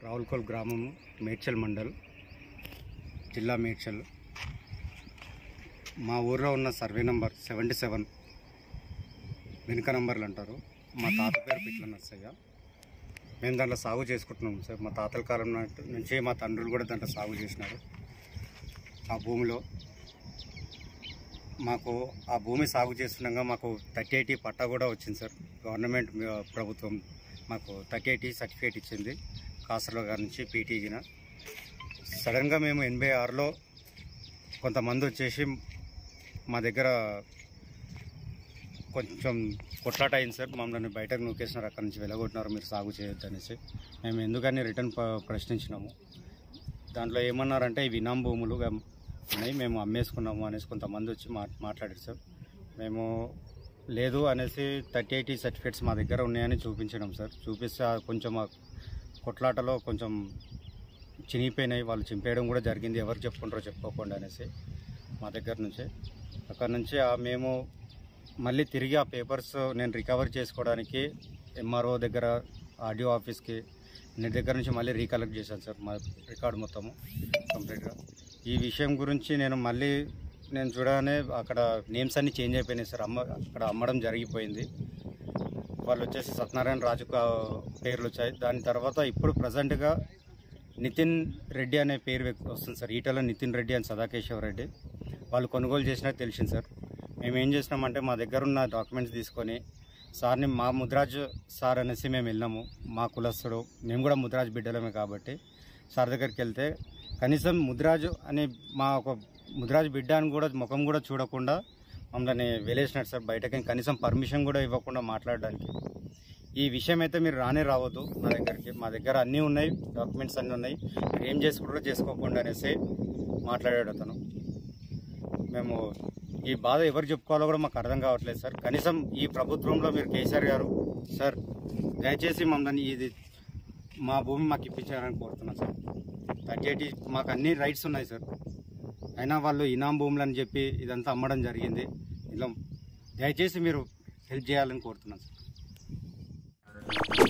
రావులకోల్ గ్రామము మేడ్చల్ మండల్ జిల్లా మేడ్చల్ మా ఊర్లో ఉన్న సర్వే నంబర్ సెవెంటీ సెవెన్ వెనుక నంబర్లు అంటారు మా తాత పేరు పిట్ల నర్సయ్య మేము దాంట్లో సాగు చేసుకుంటున్నాం సార్ మా తాతల కాలం నాటి నుంచి మా తండ్రులు కూడా దాంట్లో సాగు చేసినారు ఆ భూమిలో మాకు ఆ భూమి సాగు చేస్తుండగా మాకు థర్టీ ఎయిటీ పట్టా కూడా వచ్చింది సార్ గవర్నమెంట్ మీ- ప్రభుత్వం మాకు థర్టీ ఎయిటీ సర్టిఫికేట్ ఇచ్చింది కాసర్లో గారి నుంచి పీటీగిన సడన్గా మేము ఎనభై ఆరులో కొంతమంది వచ్చేసి మా దగ్గర కొంచెం కొట్లాట అయింది సార్ మమ్మల్ని బయటకు నూకేసినారు అక్కడి నుంచి వెళ్ళగొట్టినారు మీరు సాగు చేయొద్దు అనేసి మేము ఎందుకని రిటర్న్ ప- ప్రశ్నించినాము దాంట్లో ఏమన్నారంటే ఇవి ఇనాం భూములు గా ఉన్నాయి మేము అమ్మేసుకున్నాము అనేసి కొంతమంది వచ్చి మా మాట్లాడారు సార్ మేము లేదు అనేసి థర్టీ ఎయిటీ సర్టిఫికేట్స్ మా దగ్గర ఉన్నాయని చూపించడం సార్ చూపిస్తే ఆ కొంచెం ఆ కొట్లాటలో కొంచెం చినిగిపోయినాయి వాళ్ళు చింపేయడం కూడా జరిగింది ఎవరు చెప్పుకుంటారో చెప్పుకోకుండా అనేసి మా దగ్గర నుంచి అక్కడ నుంచి ఆ మేము మళ్ళీ తిరిగి ఆ పేపర్స్ నేను రికవర్ చేసుకోవడానికి ఎంఆర్ఓ దగ్గర ఆడియో ఆఫీస్కి అన్నిటి దగ్గర నుంచి మళ్ళీ రీకలెక్ట్ చేశాను సార్ మా రికార్డు మొత్తము కంప్లీట్గా ఈ విషయం గురించి నేను మళ్ళీ నేను చూడగానే అక్కడ నేమ్స్ అన్ని చేంజ్ అయిపోయినాయి సార్ అమ్మ అక్కడ అమ్మడం జరిగిపోయింది వాళ్ళు వచ్చేసి సత్యనారాయణ రాజు కా- పేర్లు వచ్చాయి దాని తర్వాత ఇప్పుడు ప్రజెంట్గా నితిన్ రెడ్డి అనే పేరు వ్యక్- వస్తుంది సార్ ఈటల నితిన్ రెడ్డి అని సదాకేశవ రెడ్డి వాళ్ళు కొనుగోలు చేసినట్టు తెలిసింది సార్ మేము ఏం చేసినామంటే మా దగ్గర ఉన్న డాక్యుమెంట్స్ తీసుకొని సార్ని మా ముద్రాజ్ సార్ అనేసి మేము వెళ్ళినాము మా కులస్తుడు మేము కూడా ముద్రాజ్ బిడ్డలమే కాబట్టి సార్ దగ్గరికి వెళ్తే కనీసం ముద్రాజు అనే మా ఒక ముద్రాజ్ బిడ్డ అని కూడా ముఖం కూడా చూడకుండా మమ్మల్ని వెలేసినాడు సార్ బయటకి కనీసం పర్మిషన్ కూడా ఇవ్వకుండా మాట్లాడడానికి ఈ విషయం అయితే మీరు రానే రావద్దు మా దగ్గరికి మా దగ్గర అన్నీ ఉన్నాయి డాక్యుమెంట్స్ అన్నీ ఉన్నాయి మీరు ఏం చేసుకుంటారో చేసుకోకుండా అనేసి మాట్లాడాడు అతను మేము ఈ బాధ ఎవరు చెప్పుకోవాలో కూడా మాకు అర్థం కావట్లేదు సార్ కనీసం ఈ ప్రభుత్వంలో మీరు కేసీఆర్ గారు సార్ దయచేసి మమ్మల్ని ఇది మా భూమి మాకు ఇప్పించారని కోరుతున్నాను సార్ థర్టీ ఎయిటీ మాకు అన్ని రైట్స్ ఉన్నాయి సార్ అయినా వాళ్ళు ఇనాం భూములు అని చెప్పి ఇదంతా అమ్మడం జరిగింది ఇలా దయచేసి మీరు హెల్ప్ చేయాలని కోరుతున్నాను సార్